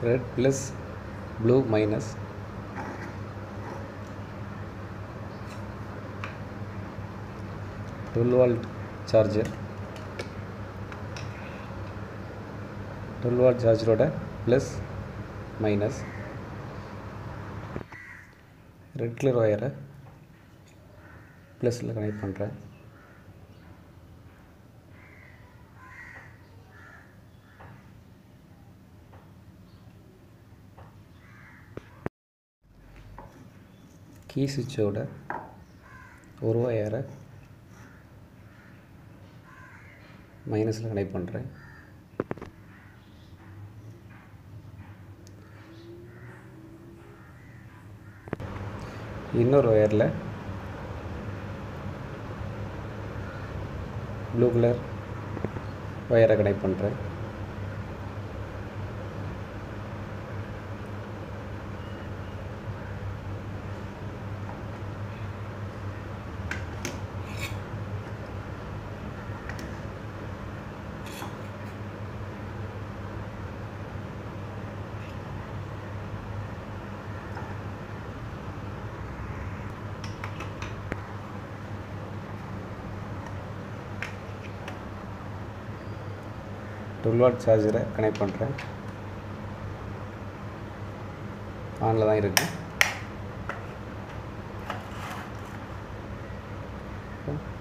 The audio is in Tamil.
red plus blue minus twelve volt charger twelve watt சார்ஜரோட ப்ளஸ் மைனஸ் ரெட் கலர் ஒயரை ப்ளஸில் கனெக்ட் பண்ணுறேன் கீ சுவிட்சோட ஒரு ஒயரை மைனஸில் கனெக்ட் பண்ணுறேன் இன்னொரு ஒயரில் ப்ளூ கலர் ஒயரை கனெக்ட் பண்ணுறேன் டுவெல் வாட் சார்ஜரை கனெக்ட் பண்ணுறேன் ஆனில் தான் இருக்குது